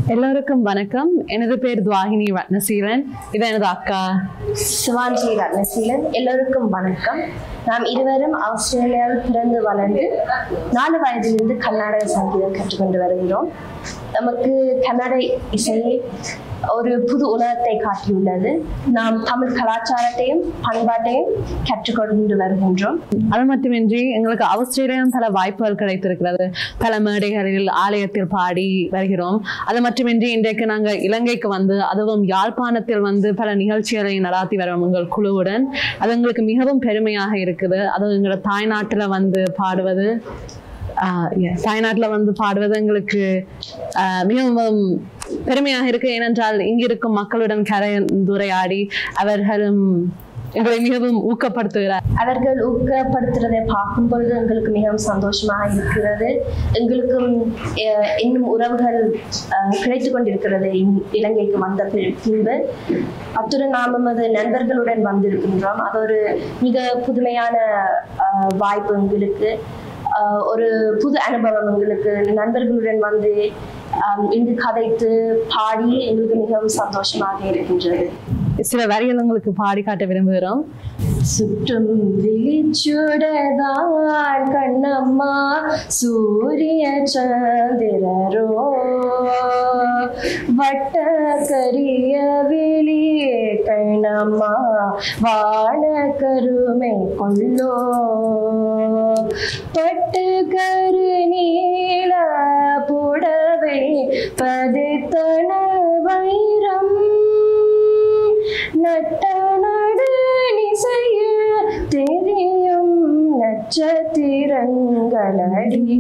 எல்லோருக்கும் வணக்கம் எனது பேர் துவாகினி ரத்னசீலன் இது எனது அக்கா சிவாஞ்சி ரத்னசீலன் எல்லோருக்கும் வணக்கம் நாம் இருவரும் ஆஸ்திரேலியாவில் பிறந்து வளர்ந்து நாலு வயதிலிருந்து கர்நாடக சங்கீதம் கற்றுக்கொண்டு வருகிறோம் நமக்கு கன்னட இசை ஒரு புது உலகத்தை காட்டியுள்ளது நாம் தமிழ் கலாச்சாரத்தையும் பண்பாட்டையும் கற்றுக்கொண்டு வருகின்றோம் அது மட்டுமின்றி எங்களுக்கு ஆஸ்திரேலியாவும் பல வாய்ப்புகள் கிடைத்திருக்கிறது பல மேடைகளில் ஆலயத்தில் பாடி வருகிறோம் அது மட்டுமின்றி இன்றைக்கு நாங்கள் இலங்கைக்கு வந்து அதுவும் யாழ்ப்பாணத்தில் வந்து பல நிகழ்ச்சிகளை நடாத்தி வரோம் எங்கள் குழுவுடன் அது எங்களுக்கு மிகவும் பெருமையாக இருக்குது அதுவும் எங்களோட தாய்நாட்டில் வந்து பாடுவது ஆஹ் yes, தாய்நாட்டுல வந்து பாடுவது எங்களுக்கு ஆஹ் மிகவும் பெருமையாக இருக்கு ஏனென்றால் இங்கிருக்கும் மக்களுடன் கலந்துரையாடி அவர்களும் எங்களை மிகவும் ஊக்கப்படுத்துகிறார் அவர்கள் ஊக்கப்படுத்துறதை பார்க்கும் பொழுது எங்களுக்கு மிகவும் சந்தோஷமாக இருக்கிறது எங்களுக்கும் அஹ், இன்னும் உறவுகள் அஹ், கிடைத்துக் கொண்டிருக்கிறது இந்- இலங்கைக்கு வந்த பி- பின்பு அத்துடன் நாம் நமது நண்பர்களுடன் வந்திருக்கின்றோம் அது ஒரு மிக புதுமையான அஹ், வாய்ப்பு எங்களுக்கு அஹ், ஒரு புது அனுபவம் எங்களுக்கு நண்பர்களுடன் வந்து அஹ், இங்கு கதைத்து பாடி எங்களுக்கு மிகவும் சந்தோஷமாக இருக்கின்றது சில வரிகள் உங்களுக்கு பாடி காட்ட விரும்புகிறோம் சுற்றும் விழிச்சுடதான் கண்ணம்மா சூரிய சந்திரரோ வட்ட கரிய விழியே கண்ணம்மா வாழ கருமை கொள்ளோ பட்டு கரு நீல புடவை பதித்தன வைரம் நட்ட நடு நிசைய தெரியும் நட்சத்திரங்களடி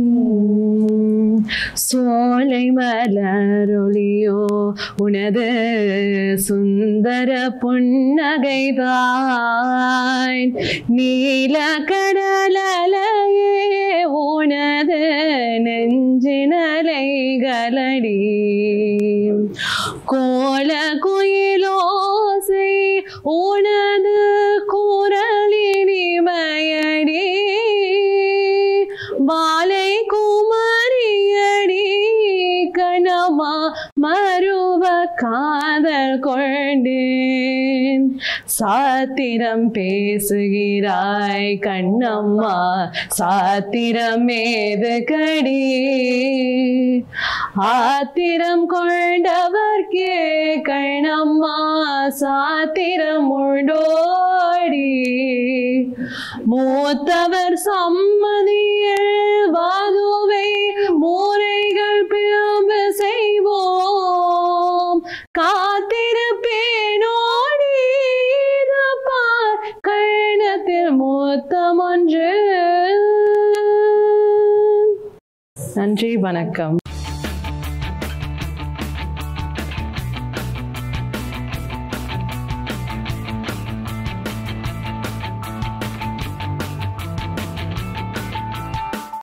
சோலை மலரொளியோ உனது சுந்தர புன்னகைதான் நீல கடலையே உனது நெஞ்சினலைகளடி கோல குயிலோசை உனது குரலினிமையடி வாலை குமரியடி கணமா மறுவ காதல் கொண்டேன் சாத்திரம் பேசுகிறாய் கண்ணம்மா சாத்திரம் ஏது கடி ஆத்திரம் கொண்டவர்க்கே கண்ணம்மா சாத்திரம் உண்டோடி மூத்தவர் சம்மதியில் வாதுவை மூரைகள் பிளம்பு செய்வோம் காத்திருப்பேனோடி இது பார் கழனத்தில் மூத்தம் ஒன்று நன்றி வணக்கம்